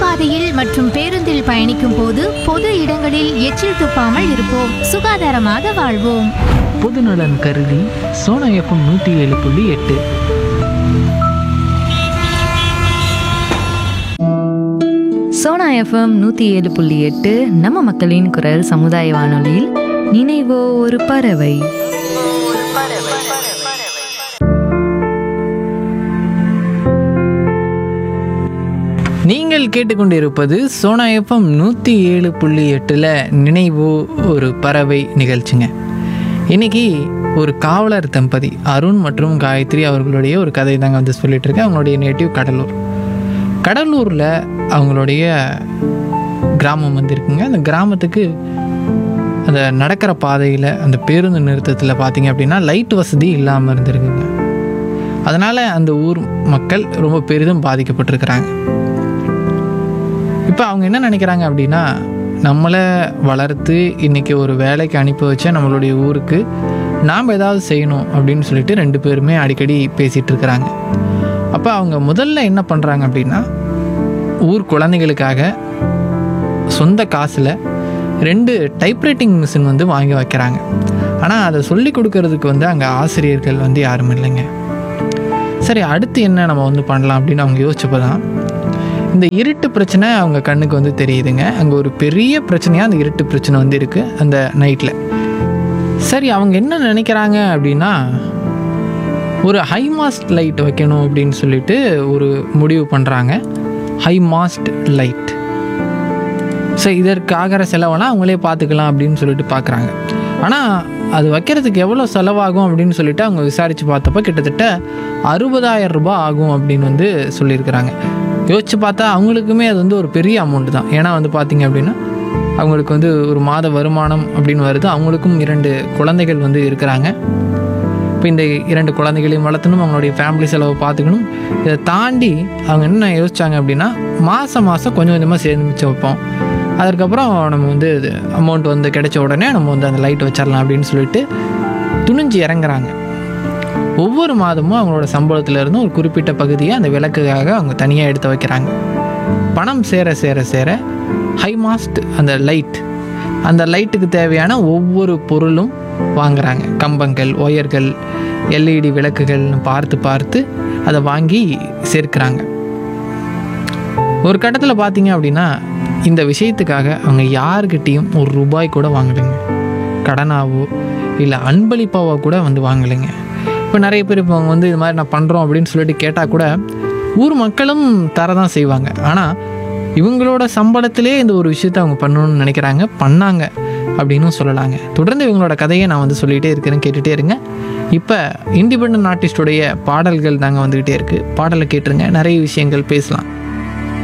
நடைபாதையில் மற்றும் பேருந்தில் பயணிக்கும் போது பொது இடங்களில் எச்சில் துப்பாமல் இருப்போம் சுகாதாரமாக வாழ்வோம் பொதுநலன் கருதி சோனா எஃப்எம் நூற்றி ஏழு புள்ளி எட்டு சோனா எஃப்எம் நூற்றி ஏழு புள்ளி எட்டு நம்ம மக்களின் குரல் சமுதாய வானொலியில் நினைவோ ஒரு பறவை நீங்கள் கேட்டுக்கொண்டிருப்பது சோனா எஃப்எம் நூற்றி ஏழு புள்ளி எட்டில் நினைவு ஒரு பறவை நிகழ்ச்சிங்க இன்னைக்கு ஒரு காவலர் தம்பதி அருண் மற்றும் காயத்ரி அவர்களுடைய ஒரு கதை தாங்க வந்து சொல்லிட்டு இருக்கேன் அவங்களுடைய நேட்டிவ் கடலூர் கடலூரில் அவங்களுடைய கிராமம் வந்து இருக்குங்க அந்த கிராமத்துக்கு அந்த நடக்கிற பாதையில் அந்த பேருந்து நிறுத்தத்தில் பார்த்தீங்க அப்படின்னா லைட் வசதி இல்லாமல் இருந்திருக்குங்க அதனால் அந்த ஊர் மக்கள் ரொம்ப பெரிதும் பாதிக்கப்பட்டிருக்கிறாங்க இப்போ அவங்க என்ன நினைக்கிறாங்க அப்படின்னா நம்மளை வளர்த்து இன்றைக்கி ஒரு வேலைக்கு அனுப்பி வச்ச நம்மளுடைய ஊருக்கு நாம் ஏதாவது செய்யணும் அப்படின்னு சொல்லிட்டு ரெண்டு பேருமே அடிக்கடி பேசிகிட்டு இருக்கிறாங்க அப்போ அவங்க முதல்ல என்ன பண்ணுறாங்க அப்படின்னா ஊர் குழந்தைகளுக்காக சொந்த காசில் ரெண்டு டைப்ரைட்டிங் மிஷின் வந்து வாங்கி வைக்கிறாங்க ஆனால் அதை சொல்லி கொடுக்கறதுக்கு வந்து அங்கே ஆசிரியர்கள் வந்து யாரும் இல்லைங்க சரி அடுத்து என்ன நம்ம வந்து பண்ணலாம் அப்படின்னு அவங்க யோசிச்சப்போ தான் இந்த இருட்டு பிரச்சனை அவங்க கண்ணுக்கு வந்து தெரியுதுங்க அங்கே ஒரு பெரிய பிரச்சனையாக அந்த இருட்டு பிரச்சனை வந்து இருக்குது அந்த நைட்டில் சரி அவங்க என்ன நினைக்கிறாங்க அப்படின்னா ஒரு ஹை மாஸ்ட் லைட் வைக்கணும் அப்படின்னு சொல்லிட்டு ஒரு முடிவு பண்ணுறாங்க ஹை மாஸ்ட் லைட் ஸோ இதற்கு ஆகிற செலவெல்லாம் அவங்களே பார்த்துக்கலாம் அப்படின்னு சொல்லிட்டு பார்க்குறாங்க ஆனால் அது வைக்கிறதுக்கு எவ்வளோ செலவாகும் அப்படின்னு சொல்லிட்டு அவங்க விசாரித்து பார்த்தப்ப கிட்டத்தட்ட அறுபதாயிரம் ரூபாய் ஆகும் அப்படின்னு வந்து சொல்லியிருக்கிறாங்க யோசிச்சு பார்த்தா அவங்களுக்குமே அது வந்து ஒரு பெரிய அமௌண்ட் தான் ஏன்னா வந்து பார்த்தீங்க அப்படின்னா அவங்களுக்கு வந்து ஒரு மாத வருமானம் அப்படின்னு வருது அவங்களுக்கும் இரண்டு குழந்தைகள் வந்து இருக்கிறாங்க இப்போ இந்த இரண்டு குழந்தைகளையும் வளர்த்தணும் அவங்களுடைய ஃபேமிலி செலவை பார்த்துக்கணும் இதை தாண்டி அவங்க என்ன யோசிச்சாங்க அப்படின்னா மாதம் மாதம் கொஞ்சம் கொஞ்சமாக சேமிச்சு வைப்போம் அதற்கப்புறம் நம்ம வந்து அமௌண்ட் வந்து கிடைச்ச உடனே நம்ம வந்து அந்த லைட் வச்சிடலாம் அப்படின்னு சொல்லிட்டு துணிஞ்சு இறங்குறாங்க ஒவ்வொரு மாதமும் அவங்களோட சம்பளத்துல இருந்து ஒரு குறிப்பிட்ட பகுதியை அந்த விளக்குக்காக அவங்க தனியாக எடுத்து வைக்கிறாங்க பணம் சேர சேர சேர ஹை மாஸ்ட் அந்த லைட் அந்த லைட்டுக்கு தேவையான ஒவ்வொரு பொருளும் வாங்குறாங்க கம்பங்கள் ஒயர்கள் எல்இடி விளக்குகள்னு பார்த்து பார்த்து அதை வாங்கி சேர்க்கிறாங்க ஒரு கட்டத்தில் பார்த்தீங்க அப்படின்னா இந்த விஷயத்துக்காக அவங்க யாருக்கிட்டேயும் ஒரு ரூபாய் கூட வாங்கலைங்க கடனாவோ இல்லை அன்பளிப்பாவோ கூட வந்து வாங்கலைங்க இப்போ நிறைய பேர் இப்போ அவங்க வந்து இது மாதிரி நான் பண்ணுறோம் அப்படின்னு சொல்லிட்டு கேட்டால் கூட ஊர் மக்களும் தரதான் செய்வாங்க ஆனால் இவங்களோட சம்பளத்திலே இந்த ஒரு விஷயத்தை அவங்க பண்ணணும்னு நினைக்கிறாங்க பண்ணாங்க அப்படின்னு சொல்லலாங்க தொடர்ந்து இவங்களோட கதையை நான் வந்து சொல்லிகிட்டே இருக்கிறேன் கேட்டுகிட்டே இருங்க இப்போ இண்டிபெண்ட் ஆர்டிஸ்டோடைய பாடல்கள் தாங்க வந்துக்கிட்டே இருக்குது பாடலை கேட்டுருங்க நிறைய விஷயங்கள் பேசலாம்